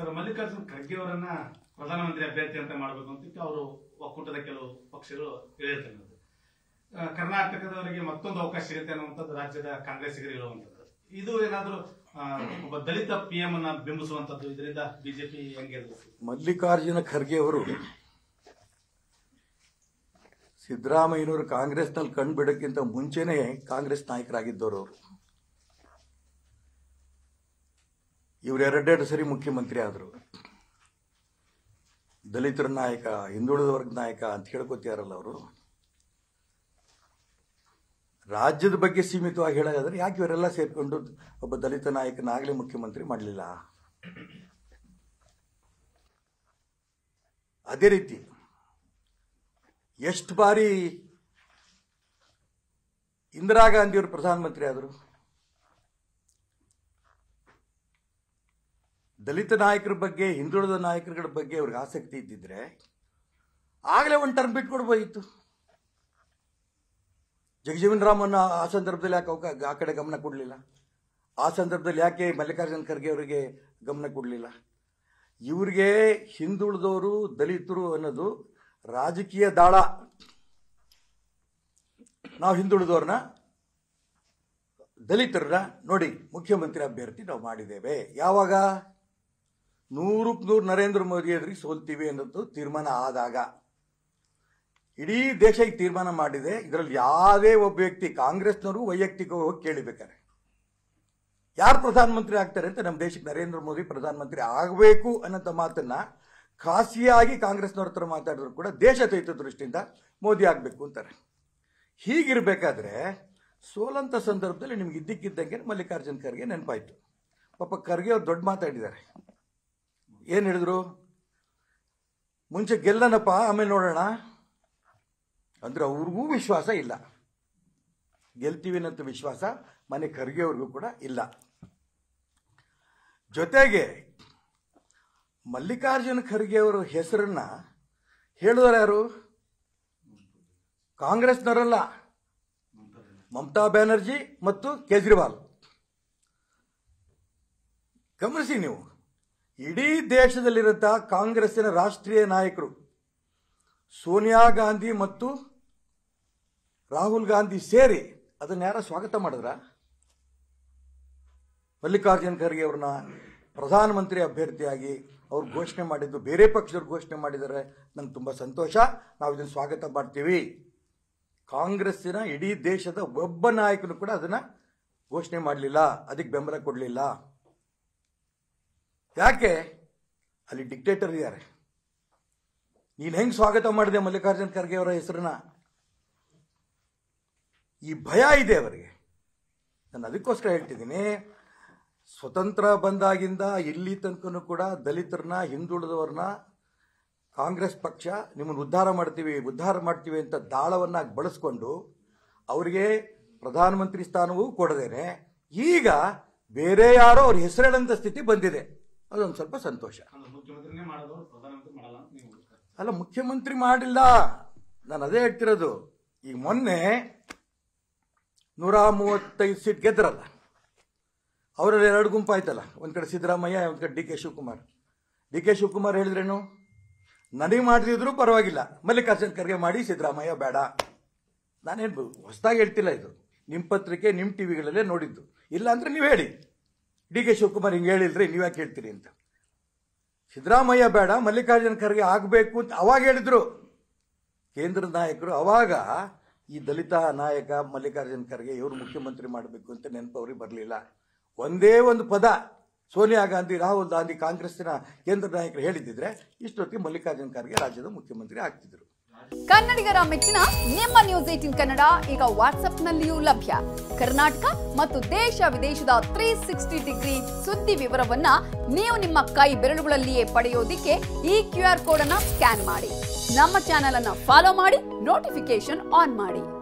Sir Mallikarjun Kharge ಅವರನ್ನ ಪ್ರಧಾನಮಂತ್ರಿ ಅಭ್ಯರ್ಥಿ ಅಂತ ಮಾಡಬೇಕು ಅಂತ ಅವರು ಒಕ್ಕೂಟದ ಕೆಲವು ಪಕ್ಷರು ಹೇಳಿರ್ತಾರೆ ಆ, ಕರ್ನಾಟಕದವರಿಗೆ ಮತ್ತೊಂದು ಅವಕಾಶ ಸಿಗುತ್ತೆ ಅನ್ನುವಂಥದ್ದು ರಾಜ್ಯದ ಕಾಂಗ್ರೆಸ್ಸಿಗರು ಇರುವಂತದ್ದು ಇದು ಏನಾದ್ರೂ ಆ, ಒಬ್ಬ ದಲಿತ ಪಿ ಎಂ ಅನ್ನ ಬಿಂಬಿಸುವಂತದ್ದು ಇದರಿಂದ ಬಿಜೆಪಿ ಹೆಂಗೆ ಎದುರಿಸುತ್ತೆ? ಮಲ್ಲಿಕಾರ್ಜುನ ಖರ್ಗೆ ಅವರು ಸಿದ್ದರಾಮಯ್ಯನವರು ಕಾಂಗ್ರೆಸ್ನಲ್ಲಿ ಕಂಡು ಬಿಡಕ್ಕಿಂತ ಮುಂಚೆನೆ ಕಾಂಗ್ರೆಸ್ ನಾಯಕರಾಗಿದ್ದವರು ಅವರು ಇವ್ರು ಎರಡೆರಡು ಸರಿ ಮುಖ್ಯಮಂತ್ರಿ ಆದರು ದಲಿತರ ನಾಯಕ ಹಿಂದುಳಿದ ವರ್ಗದ ನಾಯಕ ಅಂತ ಹೇಳ್ಕೊತಿಯಾರಲ್ಲ ಅವರು ರಾಜ್ಯದ ಬಗ್ಗೆ ಸೀಮಿತವಾಗಿ ಹೇಳೋದಾದ್ರೆ ಯಾಕೆ ಇವರೆಲ್ಲ ಸೇರ್ಕೊಂಡು ಒಬ್ಬ ದಲಿತ ನಾಯಕನಾಗಲೇ ಮುಖ್ಯಮಂತ್ರಿ ಮಾಡಲಿಲ್ಲ ಅದೇ ರೀತಿ ಎಷ್ಟು ಬಾರಿ ಇಂದಿರಾ ಗಾಂಧಿಯವರು ಪ್ರಧಾನಮಂತ್ರಿ ಆದರು ದಲಿತ ನಾಯಕರ ಬಗ್ಗೆ ಹಿಂದುಳಿದ ನಾಯಕರುಗಳ ಬಗ್ಗೆ ಅವ್ರಿಗೆ ಆಸಕ್ತಿ ಇದ್ದಿದ್ರೆ ಆಗಲೇ ಒಂದು ಟರ್ಮ್ ಬಿಟ್ಕೊಡ್ಬೋದಿತ್ತು ಜಗಜೀವನ್ ರಾಮನ್ ಆ ಸಂದರ್ಭದಲ್ಲಿ ಯಾಕೆ ಅವಕ ಆ ಕಡೆ ಗಮನ ಕೊಡಲಿಲ್ಲ ಆ ಸಂದರ್ಭದಲ್ಲಿ ಯಾಕೆ ಮಲ್ಲಿಕಾರ್ಜುನ ಖರ್ಗೆ ಅವರಿಗೆ ಗಮನ ಕೊಡಲಿಲ್ಲ ಇವ್ರಿಗೆ ಹಿಂದುಳಿದವರು ದಲಿತರು ಅನ್ನೋದು ರಾಜಕೀಯ ದಾಳ ನಾವು ಹಿಂದುಳಿದವ್ರನ್ನ ದಲಿತರನ್ನ ನೋಡಿ ಮುಖ್ಯಮಂತ್ರಿ ಅಭ್ಯರ್ಥಿ ನಾವು ಮಾಡಿದ್ದೇವೆ ಯಾವಾಗ ನೂರಕ್ಕೆ ನೂರು ನರೇಂದ್ರ ಮೋದಿ ಎದುರಿಗೆ ಸೋಲ್ತೀವಿ ಅನ್ನೋದು ತೀರ್ಮಾನ ಆದಾಗ ಇಡೀ ದೇಶ ಈಗ ತೀರ್ಮಾನ ಮಾಡಿದೆ ಇದರಲ್ಲಿ ಯಾವುದೇ ಒಬ್ಬ ವ್ಯಕ್ತಿ ಕಾಂಗ್ರೆಸ್ನವರು ವೈಯಕ್ತಿಕವಾಗಿ ಹೋಗಿ ಕೇಳಿಬೇಕಾರೆ ಯಾರು ಪ್ರಧಾನಮಂತ್ರಿ ಆಗ್ತಾರೆ ಅಂತ ನಮ್ಮ ದೇಶಕ್ಕೆ ನರೇಂದ್ರ ಮೋದಿ ಪ್ರಧಾನಮಂತ್ರಿ ಆಗಬೇಕು ಅನ್ನೋಂಥ ಮಾತನ್ನ ಖಾಸಿಯಾಗಿ ಕಾಂಗ್ರೆಸ್ನವ್ರ ಹತ್ರ ಮಾತಾಡಿದ್ರು ಕೂಡ ದೇಶ ತೈತ ದೃಷ್ಟಿಯಿಂದ ಮೋದಿ ಆಗಬೇಕು ಅಂತಾರೆ ಹೀಗಿರ್ಬೇಕಾದ್ರೆ ಸೋಲಂತ ಸಂದರ್ಭದಲ್ಲಿ ನಿಮ್ಗೆ ಇದ್ದಕ್ಕಿದ್ದಂಗೆ ಮಲ್ಲಿಕಾರ್ಜುನ್ ಖರ್ಗೆ ನೆನಪಾಯ್ತು ಪಾಪ ಖರ್ಗೆ ಅವ್ರು ದೊಡ್ಡ ಮಾತಾಡಿದ್ದಾರೆ ಏನು ಹೇಳಿದ್ರು ಮುಂಚೆ ಗೆಲ್ಲನಪ್ಪ ಆಮೇಲೆ ನೋಡೋಣ ಅಂದ್ರೆ ಅವ್ರಿಗೂ ವಿಶ್ವಾಸ ಇಲ್ಲ ಗೆಲ್ತೀವಿ ಅನ್ನೋಂಥ ವಿಶ್ವಾಸ ಮನೆ ಖರ್ಗೆ ಅವ್ರಿಗೂ ಕೂಡ ಇಲ್ಲ ಜೊತೆಗೆ ಮಲ್ಲಿಕಾರ್ಜುನ ಖರ್ಗೆ ಅವರ ಹೆಸರನ್ನ ಹೇಳಿದವರು ಯಾರು ಕಾಂಗ್ರೆಸ್ನವರಲ್ಲ ಮಮತಾ ಬ್ಯಾನರ್ಜಿ ಮತ್ತು ಕೇಜ್ರಿವಾಲ್ ಗಮನಿಸಿ ನೀವು ಇಡೀ ದೇಶದಲ್ಲಿರಂಥ ಕಾಂಗ್ರೆಸ್ಸಿನ ರಾಷ್ಟ್ರೀಯ ನಾಯಕರು ಸೋನಿಯಾ ಗಾಂಧಿ ಮತ್ತು ರಾಹುಲ್ ಗಾಂಧಿ ಸೇರಿ ಅದನ್ನ ಯಾರ ಸ್ವಾಗತ ಮಾಡಿದ್ರ ಮಲ್ಲಿಕಾರ್ಜುನ್ ಖರ್ಗೆ ಅವ್ರನ್ನ ಪ್ರಧಾನಮಂತ್ರಿ ಅಭ್ಯರ್ಥಿಯಾಗಿ ಅವ್ರು ಘೋಷಣೆ ಮಾಡಿದ್ದು ಬೇರೆ ಪಕ್ಷದವ್ರು ಘೋಷಣೆ ಮಾಡಿದ್ದಾರೆ ನಂಗೆ ತುಂಬ ಸಂತೋಷ ನಾವು ಇದನ್ನು ಸ್ವಾಗತ ಮಾಡ್ತೀವಿ ಕಾಂಗ್ರೆಸ್ಸಿನ ಇಡೀ ದೇಶದ ಒಬ್ಬ ನಾಯಕನು ಕೂಡ ಅದನ್ನ ಘೋಷಣೆ ಮಾಡಲಿಲ್ಲ ಅದಕ್ಕೆ ಬೆಂಬಲ ಕೊಡಲಿಲ್ಲ ಯಾಕೆ ಅಲ್ಲಿ ಡಿಕ್ಟೇಟರ್ ಇದ್ದಾರೆ ನೀನು ಹೆಂಗ್ ಸ್ವಾಗತ ಮಾಡಿದೆ ಮಲ್ಲಿಕಾರ್ಜುನ್ ಖರ್ಗೆ ಅವರ ಹೆಸರನ್ನ ಈ ಭಯ ಇದೆ ಅವರಿಗೆ ನಾನು ಅದಕ್ಕೋಸ್ಕರ ಹೇಳ್ತಿದ್ದೀನಿ ಸ್ವತಂತ್ರ ಬಂದಾಗಿಂದ ಇಲ್ಲಿ ತನಕನೂ ಕೂಡ ದಲಿತರನ್ನ ಹಿಂದುಳಿದವ್ರನ್ನ ಕಾಂಗ್ರೆಸ್ ಪಕ್ಷ ನಿಮ್ಮನ್ನು ಉದ್ಧಾರ ಮಾಡ್ತೀವಿ ಉದ್ಧಾರ ಮಾಡ್ತೀವಿ ಅಂತ ದಾಳವನ್ನ ಬಳಸ್ಕೊಂಡು ಅವರಿಗೆ ಪ್ರಧಾನಮಂತ್ರಿ ಸ್ಥಾನವೂ ಕೊಡದೇನೆ ಈಗ ಬೇರೆ ಯಾರೋ ಅವ್ರ ಹೆಸರೇಳಂತ ಸ್ಥಿತಿ ಬಂದಿದೆ ಅದೊಂದು ಸ್ವಲ್ಪ ಸಂತೋಷ ಅಂದ್ರೆ ಮುಖ್ಯಮಂತ್ರಿನೇ ಮಾಡೋದು ಪ್ರಧಾನಮಂತ್ರಿ ಮಾಡಲ್ಲ ಅಂತ ನೀವು ಹೇಳ್ತಾರೆ. ಅಲ್ಲ ಮುಖ್ಯಮಂತ್ರಿ ಮಾಡಿಲ್ಲ ನಾನು ಅದೇ ಹೇಳ್ತಿರೋದು ಈಗ ಮೊನ್ನೆ ನೂರ ಮೂವತ್ತೈದು ಸೀಟ್ ಗೆದ್ರಲ್ಲ ಅವರಲ್ಲಿ ಎರಡು ಗುಂಪು ಆಯ್ತಲ್ಲ ಒಂದು ಕಡೆ ಸಿದ್ದರಾಮಯ್ಯ ಒಂದು ಕಡೆ D K Shivakumar D K Shivakumar ಹೇಳಿದ್ರೇನು ನನಗೆ ಮಾಡದಿದ್ರು ಪರವಾಗಿಲ್ಲ ಮಲ್ಲಿಕಾರ್ಜುನ್ ಖರ್ಗೆ ಮಾಡಿ ಸಿದ್ದರಾಮಯ್ಯ ಬೇಡ ನಾನೇನು ಹೊಸದಾಗಿ ಹೇಳ್ತಿಲ್ಲ ಇದು ನಿಮ್ಮ ಪತ್ರಿಕೆ ನಿಮ್ಮ ಟಿವಿಗಳಲ್ಲೇ ನೋಡಿದ್ದು ಇಲ್ಲ ಅಂದ್ರೆ ನೀವು ಹೇಳಿ ಡಿ ಕೆ ಶಿವಕುಮಾರ್ ಹಿಂಗೆ ಹೇಳಿಲ್ರಿ ನೀವು ಯಾಕೆ ಹೇಳ್ತೀರಿ ಅಂತ ಸಿದ್ದರಾಮಯ್ಯ ಬೇಡ ಮಲ್ಲಿಕಾರ್ಜುನ ಖರ್ಗೆ ಆಗಬೇಕು ಅಂತ ಅವಾಗ ಹೇಳಿದ್ರು ಕೇಂದ್ರದ ನಾಯಕರು ಅವಾಗ ಈ ದಲಿತ ನಾಯಕ ಮಲ್ಲಿಕಾರ್ಜುನ ಖರ್ಗೆ ಇವರು ಮುಖ್ಯಮಂತ್ರಿ ಮಾಡಬೇಕು ಅಂತ ನೆನಪು ಅವ್ರಿಗೆ ಬರಲಿಲ್ಲ ಒಂದೇ ಒಂದು ಪದ ಸೋನಿಯಾ ಗಾಂಧಿ ರಾಹುಲ್ ಗಾಂಧಿ ಕಾಂಗ್ರೆಸ್ಸಿನ ಕೇಂದ್ರ ನಾಯಕರು ಹೇಳಿದ್ದಿದ್ರೆ ಇಷ್ಟೊತ್ತಿಗೆ ಮಲ್ಲಿಕಾರ್ಜುನ ಖರ್ಗೆ ರಾಜ್ಯದ ಮುಖ್ಯಮಂತ್ರಿ ಆಗ್ತಿದ್ರು ಕನ್ನಡಿಗರ ಮೆಚ್ಚಿನ ನಿಮ್ಮ ನ್ಯೂಸ್ ಏಟಿನ್ ಕನ್ನಡ ಈಗ ವಾಟ್ಸ್ಆಪ್ನಲ್ಲಿಯೂ ಲಭ್ಯ ಕರ್ನಾಟಕ ಮತ್ತು ದೇಶ ವಿದೇಶದ ತ್ರೀ ಸಿಕ್ಸ್ಟಿ ಡಿಗ್ರಿ ಸುದ್ದಿ ವಿವರವನ್ನ ನೀವು ನಿಮ್ಮ ಕೈ ಬೆರಳುಗಳಲ್ಲಿಯೇ ಪಡೆಯೋದಿಕ್ಕೆ ಈ ಕ್ಯೂ ಆರ್ ಕೋಡ್ ಅನ್ನ ಸ್ಕ್ಯಾನ್ ಮಾಡಿ ನಮ್ಮ ಚಾನೆಲ್ ಅನ್ನ ಫಾಲೋ ಮಾಡಿ ನೋಟಿಫಿಕೇಶನ್ ಆನ್ ಮಾಡಿ